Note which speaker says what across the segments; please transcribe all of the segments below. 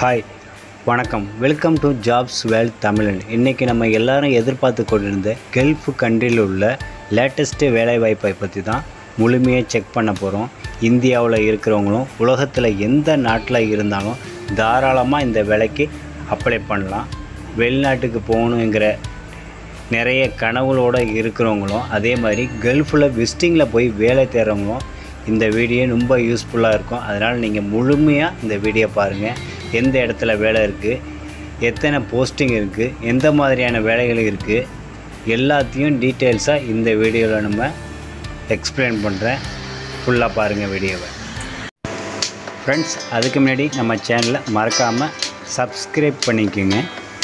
Speaker 1: hi வணக்கம் welcome to jobs வேல் தமிழன் இன்றைக்கி நம்ம எல்லாரும் எதிர்பார்த்து கொண்டிருந்த கல்ஃப் கண்ட்ரியில் உள்ள லேட்டஸ்ட்டு வேலைவாய்ப்பை பற்றி தான் முழுமையாக செக் பண்ண போகிறோம் இந்தியாவில் இருக்கிறவங்களும் உலகத்தில் எந்த நாட்டில் இருந்தாலும் தாராளமாக இந்த வேலைக்கு அப்ளை பண்ணலாம் வெளிநாட்டுக்கு போகணுங்கிற நிறைய கனவுகளோடு இருக்கிறவங்களும் அதே மாதிரி கல்ஃபில் விசிட்டிங்கில் போய் வேலை தேடுறவங்களும் இந்த வீடியோ ரொம்ப யூஸ்ஃபுல்லாக இருக்கும் அதனால் நீங்கள் முழுமையாக இந்த வீடியோ பாருங்கள் எந்த இடத்துல வேலை இருக்குது எத்தனை போஸ்டிங் இருக்குது எந்த மாதிரியான வேலைகள் இருக்குது எல்லாத்தையும் டீட்டெயில்ஸாக இந்த வீடியோவில் நம்ம எக்ஸ்பிளைன் பண்ணுறேன் ஃபுல்லாக பாருங்கள் வீடியோவை ஃப்ரெண்ட்ஸ் அதுக்கு முன்னாடி நம்ம சேனலை மறக்காமல் சப்ஸ்கிரைப் பண்ணிக்கோங்க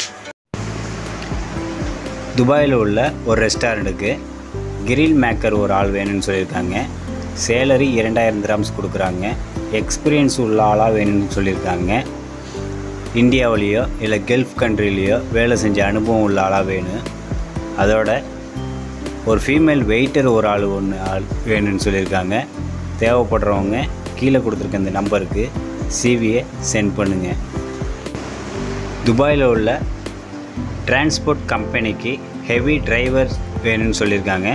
Speaker 1: துபாயில் உள்ள ஒரு ரெஸ்டாரண்ட்டுக்கு கிரில் மேக்கர் ஒரு ஆள் வேணும்னு சொல்லியிருக்காங்க சேலரி இரண்டாயிரம் கிராம்ஸ் கொடுக்குறாங்க எக்ஸ்பீரியன்ஸ் உள்ள ஆளாக வேணும்னு சொல்லியிருக்காங்க இந்தியாவிலேயோ இல்லை கல்ஃப் கண்ட்ரிலேயோ வேலை செஞ்ச அனுபவம் உள்ள ஆளாக வேணும் அதோட ஒரு ஃபீமேல் வெயிட்டர் ஒரு ஆள் ஒன்று ஆள் வேணும்னு சொல்லியிருக்காங்க தேவைப்படுறவங்க கீழே கொடுத்துருக்க இந்த நம்பருக்கு சிவியை சென்ட் பண்ணுங்கள் துபாயில் உள்ள டிரான்ஸ்போர்ட் கம்பெனிக்கு ஹெவி டிரைவர் வேணும்னு சொல்லியிருக்காங்க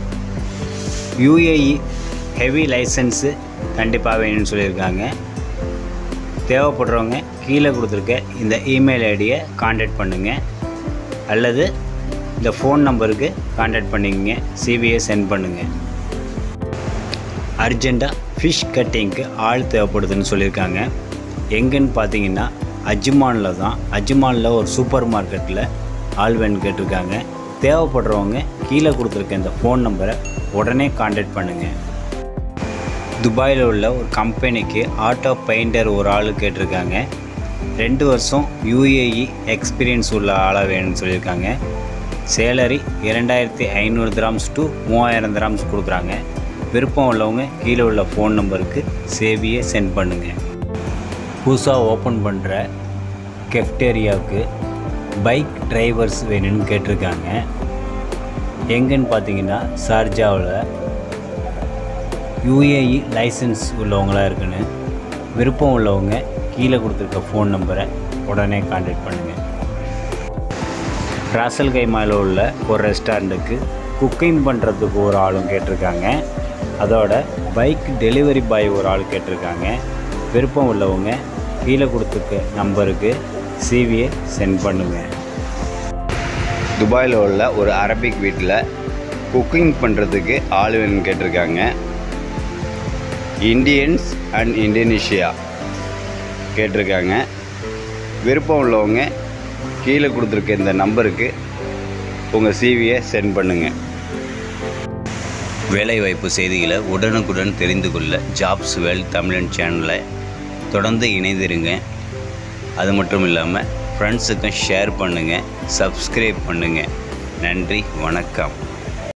Speaker 1: யூஏஇ ஹெவி லைசன்ஸு கண்டிப்பாக வேணும்னு சொல்லியிருக்காங்க தேவைப்படுறவங்க கீழே கொடுத்துருக்க இந்த இமெயில் ஐடியை காண்டாக்ட் பண்ணுங்கள் அல்லது இந்த ஃபோன் நம்பருக்கு காண்டாக்ட் பண்ணிக்கங்க சிவியை சென்ட் பண்ணுங்கள் அர்ஜெண்ட்டாக ஃபிஷ் கட்டிங்க்கு ஆள் தேவைப்படுதுன்னு சொல்லியிருக்காங்க எங்கன்னு பார்த்தீங்கன்னா அஜ்மானில் தான் அஜ்மானில் ஒரு சூப்பர் மார்க்கெட்டில் ஆள் வேணும் கேட்டிருக்காங்க தேவைப்படுறவங்க கீழே கொடுத்துருக்க இந்த ஃபோன் நம்பரை உடனே காண்டாக்ட் பண்ணுங்கள் துபாயில் உள்ள ஒரு கம்பெனிக்கு ஆட்டோ பெயிண்டர் ஒரு ஆள் கேட்டிருக்காங்க ரெண்டு வருஷம் யூஏஇ எக்ஸ்பீரியன்ஸ் உள்ள ஆளாக வேணும்னு சொல்லியிருக்காங்க சேலரி இரண்டாயிரத்தி ஐநூறு கிராம்ஸ் டு மூவாயிரம் கிராம்ஸ் கொடுக்குறாங்க விருப்பம் உள்ளவங்க கீழே உள்ள ஃபோன் நம்பருக்கு சேவியை சென்ட் பண்ணுங்கள் புதுசாக ஓப்பன் பண்ணுற கெஃப்டேரியாவுக்கு பைக் டிரைவர்ஸ் வேணும்னு கேட்டிருக்காங்க எங்கன்னு பார்த்தீங்கன்னா சார்ஜாவில் யூஏஇ லைசன்ஸ் உள்ளவங்களாக இருக்குன்னு விருப்பம் உள்ளவங்க கீழே கொடுத்துருக்க ஃபோன் நம்பரை உடனே காண்டாக்ட் பண்ணுங்கள் ராசல் கைமாவில் உள்ள ஒரு ரெஸ்டாரண்ட்டுக்கு குக்கிங் பண்ணுறதுக்கு ஒரு ஆளும் கேட்டிருக்காங்க அதோட பைக் டெலிவரி பாய் ஒரு ஆள் கேட்டிருக்காங்க விருப்பம் உள்ளவங்க கீழே கொடுத்துருக்க நம்பருக்கு சிவியை சென்ட் பண்ணுங்கள்
Speaker 2: துபாயில் உள்ள ஒரு அரபிக் வீட்டில் குக்கிங் பண்ணுறதுக்கு ஆள் வேணும்னு கேட்டிருக்காங்க இந்தியன்ஸ் அண்ட் இந்தோனேஷியா கேட்டிருக்காங்க விருப்பம் உள்ளவங்க கீழே கொடுத்துருக்க இந்த நம்பருக்கு உங்கள் சிவியை சென்ட் பண்ணுங்கள்
Speaker 1: வேலைவாய்ப்பு செய்திகளை உடனுக்குடன் தெரிந்து கொள்ள ஜாப்ஸ் வெல் தமிழன் சேனலை தொடர்ந்து இணைந்திருங்க அது மட்டும் இல்லாமல் ஃப்ரெண்ட்ஸுக்கும் ஷேர் பண்ணுங்கள் சப்ஸ்கிரைப் பண்ணுங்கள் நன்றி வணக்கம்